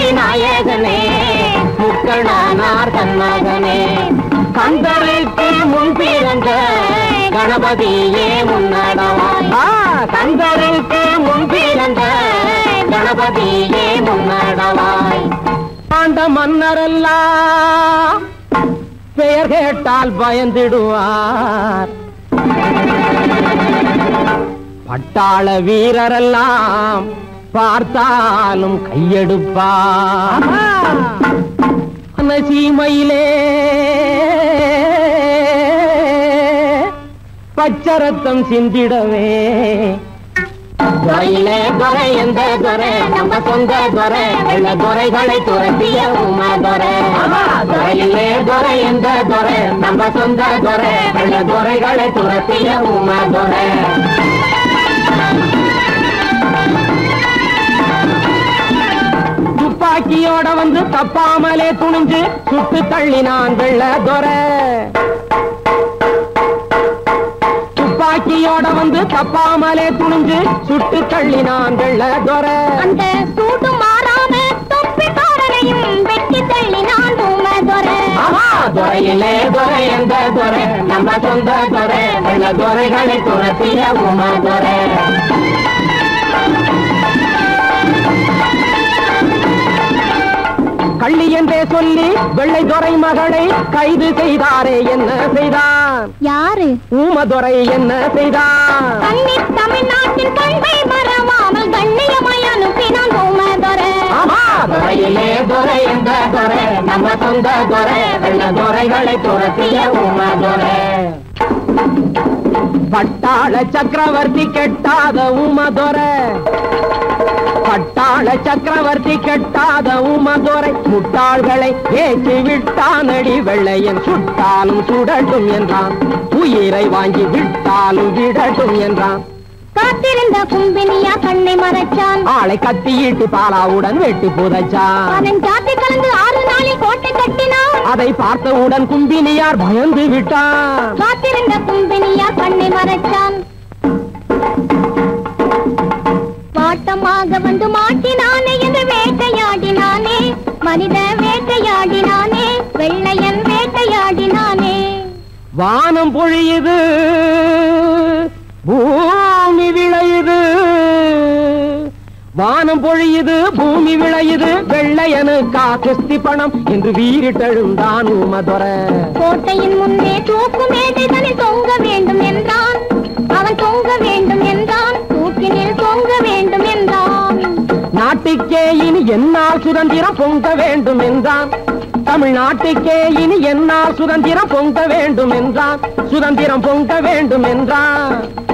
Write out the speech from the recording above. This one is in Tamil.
நாயகனே முக்கணனார் தன்மகனே கந்தருக்கு முன் பிறந்த கணபதியே முன்னடவாய் ஆ, கந்தருக்கு முன் பிறந்த கணபதியே முன்னடவாய் ஆண்ட மன்னரெல்லாம் பெயர் கேட்டால் பயந்திடுவார் பட்டாள வீரரெல்லாம் பார்த்தாலும் கையெடுப்பார் சீமையிலே பச்சரத்தம் சிந்திடவே துறையிலே துறை எந்த துறை நம்ம சொந்த துறை வெள்ள துறைகளை துரத்திய உமா துறை துறையிலே துறை எந்த துறை நம்ம சொந்த துறை வெள்ள துறைகளை துரத்திய உமா துறை துப்பாக்கியோட வந்து தப்பாமலே துணிஞ்சு சுட்டு தள்ளினான் வெள்ள துறை துப்பாக்கியோட வந்து தப்பாமலே துணிஞ்சு சுட்டு தள்ளினான் வெள்ள துறை அந்த சூடு மாறாம தொப்பிக்காரனையும் வெட்டி தள்ளினான் ஊமதுரை ஆமா, துறையிலே துறை எந்த துறை நம்ம சொந்த துறை வெள்ள துறைகளை துரத்திய உமா துறை கள்ளி என்றே சொல்லி வெள்ளை துறை மகளை கைது செய்தாரே என்ன செய்தான் யாரு ஊமதுரை என்ன செய்தான் கண்ணி தமிழ்நாட்டின் பண்பை மறவாமல் கண்ணியமாய் அனுப்பினான் ஊமதுரை ஆமா துறையிலே துறை எந்த துறை நம்ம சொந்த துறை வெள்ள துறைகளை துரத்திய உமா துறை பட்டாள சக்கரவர்த்தி கெட்டாத உமதுரை பட்டாள சக்கரவர்த்தி கெட்டாத உமதுரை முட்டாள்களை ஏற்றி விட்டானடி வெள்ளையன் சுட்டாலும் சுடட்டும் என்றான் உயிரை வாங்கி விட்டாலும் விடட்டும் என்றான் காத்திருந்த கும்பினியா கண்ணை மறைச்சான் ஆளை கத்தியிட்டு பாலாவுடன் வெட்டி புதைச்சான் அவன் ஜாத்தி கலந்து ஆறு நாளில் கோட்டை கட்டினான் அதை பார்த்தவுடன் கும்பினியார் பயந்து விட்டான் காத்திருந்த கும்பினியா கண்ணை மறைச்சான் வாட்டமாக வந்து மாட்டினானே என்று வேட்டையாடினானே மனித வேட்டையாடினானே வெள்ளையன் வேட்டையாடினானே வானம் பொழியுது பூமி விளையுது வானம் பொழியுது பூமி விளையுது வெள்ளையனுக்கா கிஸ்தி பணம் என்று வீரிட்டெழுந்தான் உமதுர கோட்டையின் முன்னே தூக்கு மேடைகளில் தொங்க வேண்டும் என்றான் அவன் தொங்க வேண்டும் என்றான் தூக்கினில் தொங்க வேண்டும் என்றான் நாட்டுக்கே இனி என்னால் சுதந்திரம் பொங்க வேண்டும் என்றான் தமிழ்நாட்டுக்கே இனி என்னால் சுதந்திரம் பொங்க வேண்டும் என்றான் சுதந்திரம் பொங்க வேண்டும் என்றான்